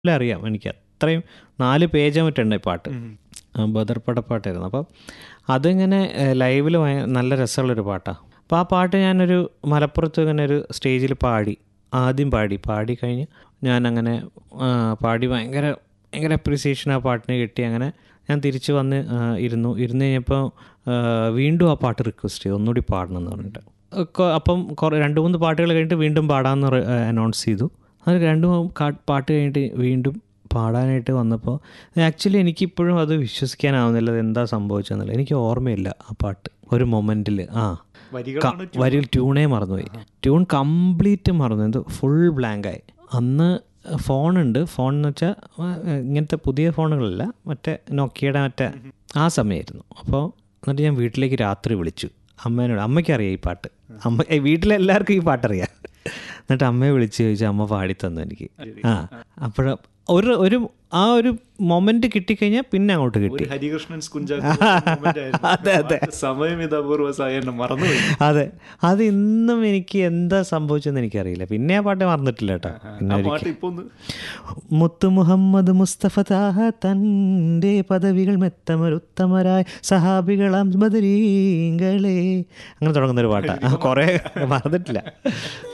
എല്ലാം അറിയാം എനിക്ക് അത്രയും നാല് പേജ് മറ്റുണ്ട് ഈ പാട്ട് ആ, ബദർപ്പടപ്പാട്ടായിരുന്നു അപ്പം അതിങ്ങനെ ലൈവിൽ നല്ല രസമുള്ളൊരു പാട്ടാണ് അപ്പോൾ ആ പാട്ട് ഞാനൊരു മലപ്പുറത്ത് ഇങ്ങനെ ഒരു സ്റ്റേജിൽ പാടി ആദ്യം പാടി പാടി കഴിഞ്ഞ് ഞാൻ അങ്ങനെ ആ, പാടി ഭയങ്കര ഭയങ്കര അപ്രിസിയേഷൻ ആ പാട്ടിന് കിട്ടി അങ്ങനെ ഞാൻ തിരിച്ച് വന്ന് ആ, ഇരുന്നു ഇരുന്ന് കഴിഞ്ഞപ്പോൾ ആ, വീണ്ടും ആ പാട്ട് റിക്വസ്റ്റ് ചെയ്തു ഒന്നുകൂടി പാടണം എന്ന് പറഞ്ഞിട്ട് കൊ- അപ്പം കുറേ രണ്ട് മൂന്ന് പാട്ടുകൾ കഴിഞ്ഞിട്ട് വീണ്ടും പാടാമെന്ന് അനൗൺസ് ചെയ്തു അത് രണ്ട് മൂന്ന് കാ- പാട്ട് കഴിഞ്ഞിട്ട് വീണ്ടും പാടാനായിട്ട് വന്നപ്പോൾ ആക്ച്വലി എനിക്കിപ്പോഴും അത് വിശ്വസിക്കാനാവുന്നില്ല അത് എന്താ സംഭവിച്ചതെന്നുള്ളത് എനിക്ക് ഓർമ്മയില്ല ആ പാട്ട് ഒരു മൊമെൻറ്റിൽ ആ വരികളാണ് വരിയിൽ ട്യൂണേ മറന്നുപോയി ട്യൂൺ കംപ്ലീറ്റ് മറന്നു എന്തോ ഫുൾ ബ്ലാങ്കായി അന്ന് ഫോണുണ്ട് ഫോൺ എന്ന് വെച്ചാൽ ഇങ്ങനത്തെ പുതിയ ഫോണുകളല്ല മറ്റേ നോക്കിയുടെ മറ്റേ ആ സമയമായിരുന്നു അപ്പോൾ എന്നിട്ട് ഞാൻ വീട്ടിലേക്ക് രാത്രി വിളിച്ചു അമ്മേനോട് അമ്മയ്ക്ക് അറിയാം ഈ പാട്ട് അമ്മ ഏയ് വീട്ടിലെല്ലാവർക്കും ഈ പാട്ടറിയാം എന്നിട്ട് അമ്മയെ വിളിച്ച് ചോദിച്ചു അമ്മ പാടി തന്നു എനിക്ക് ആ അപ്പോൾ ഒരു ഒരു ആ ഒരു മൊമെന്റ് കിട്ടിക്കഴിഞ്ഞാൽ പിന്നെ അങ്ങോട്ട് കിട്ടി ഒരു ഹരികൃഷ്ണൻ സ്കുഞ്ചായിരുന്നു സമയം ഇത് അപൂർവസായ എന്നെ മറന്നുപോയി അതെ അത് ഇന്നും എനിക്ക് എന്താ സംഭവിച്ചെന്ന് എനിക്കറിയില്ല പിന്നെ ആ പാട്ട് മറന്നിട്ടില്ല കേട്ടോ പിന്നെ ആ ഒരിക്കൽ പാട്ട് ഇപ്പൊ ഒന്ന് മുത്തു മുഹമ്മദ് മുസ്തഫ താഹ തൻ്റെ പദവികൾ മെത്തമരുത്തമരായ സഹാബികളാം ബദരീങ്ങളെ അങ്ങനെ തുടങ്ങുന്ന ഒരു പാട്ടാണ് കുറേ മറന്നിട്ടില്ല